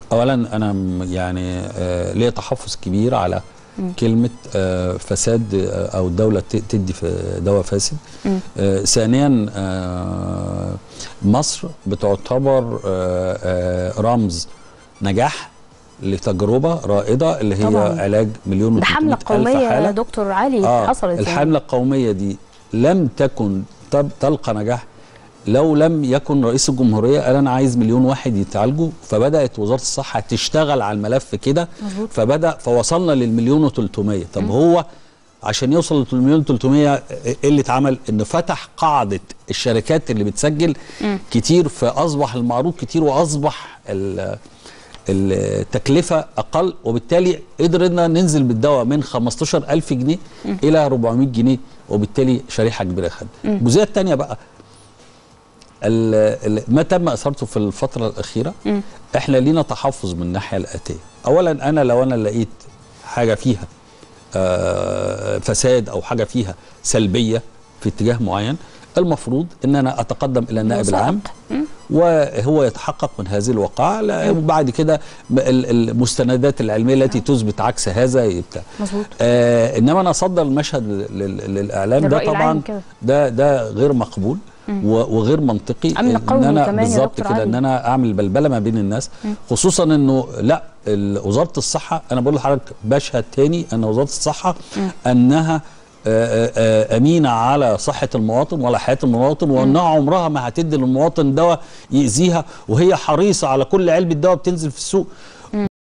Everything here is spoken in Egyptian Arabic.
اولا انا م- يعني آه، ليا تحفظ كبير على كلمه آه، فساد آه، او الدوله ت- تدي في دواء فاسد آه، ثانيا آه، مصر بتعتبر آه، آه، رمز نجاح لتجربه رائده اللي هي طبعاً. علاج مليون ده حمله و300 ألف قوميه يا حاله دكتور علي آه حصلت يعني. الحملة القومية دي لم تكن تب- تلقى نجاح لو لم يكن رئيس الجمهورية قال أنا عايز مليون واحد يتعالجوا فبدأت وزارة الصحة تشتغل على الملف كده مظبوط. فبدأ فوصلنا للمليون وتلتمية طب هو عشان يوصل للمليون وتلتمية ايه اللي اتعمل انه فتح قاعدة الشركات اللي بتسجل كتير فأصبح المعروض كتير وأصبح ال- التكلفة أقل وبالتالي قدرنا ننزل بالدواء من 15000 جنيه إلى 400 جنيه وبالتالي شريحة كبيرة خد الجزئية الثانية بقى ال- ال- ما تم اثارته في الفتره الاخيره احنا لينا تحفظ من الناحيه الاتيه اولا انا لو انا لقيت حاجه فيها آه، فساد او حاجه فيها سلبيه في اتجاه معين المفروض ان انا اتقدم الى النائب وثائق. العام وهو يتحقق من هذه الوقائع لا- وبعد كده م- ال- المستندات العلميه التي تثبت عكس هذا يبتاع مظبوط آه انما انا اصدر المشهد لل- للاعلام ده للرأي العام طبعا كده. ده ده غير مقبول و- وغير منطقي أمن ان قومي انا كمان يا بالظبط دكتور كده علي. ان انا اعمل بلبله ما بين الناس خصوصا انه لا ال- وزاره الصحه انا بقول لحضرتك بشهد تاني ان وزاره الصحه انها آه، آه، امينه على صحه المواطن ولا حياه المواطن وانها عمرها ما هتدي للمواطن دواء يأذيها وهي حريصه على كل علبه دواء بتنزل في السوق